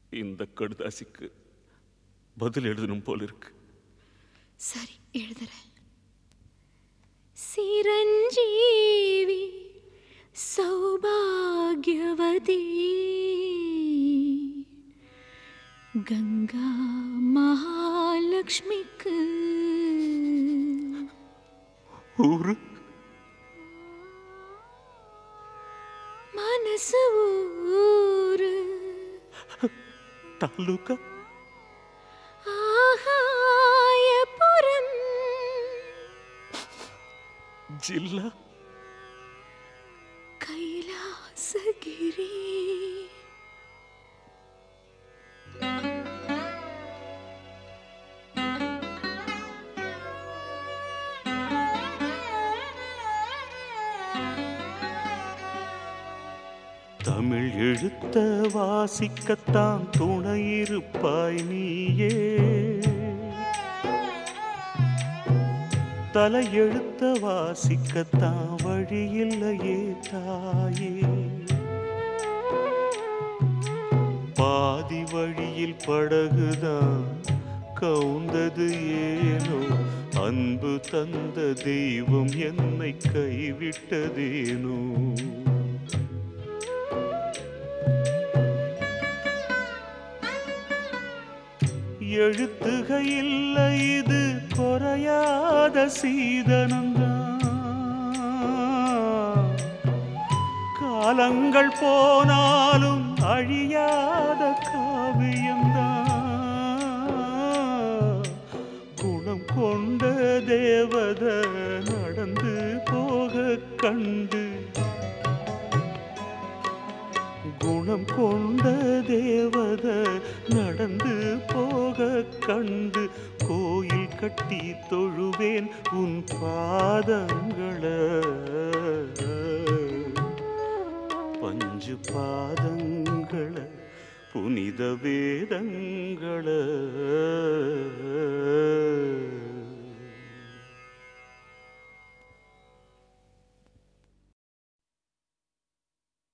இந்த கடுதாசிக்கு பதில் எழுதணும் போல இருக்கு சரி எழுதுறேன் சிரஞ்சீவி சௌபாகியவதி கங்கா மகாலட்சுமிக்கு ஊரு மனசு ஊரு தாலுகா ஆகாயபுரம் ஜில்லா கைலாசகிரி தமிழ் எழுத்த வாசிக்கத்தான் துணையிருப்பாய் நீயே தலை எழுத்த வாசிக்கத்தான் வழியில்லையே தாயே பாதி வழியில் படகுதான் கவுந்தது ஏனோ அன்பு தந்த தெய்வம் என்னை கைவிட்டதேனோ எழுத்துக இல்லை இது குறையாத சீதனந்தான் காலங்கள் போனாலும் அழியாத காவியம்தான் குணம் கொண்ட தேவத நடந்து போக கண்டு குணம் கொண்ட தேவத நடந்து போக கண்டு கோயில் கட்டி தொழுவேன் உன் பாதங்கள பஞ்சு பாதங்கள புனித வேதங்கள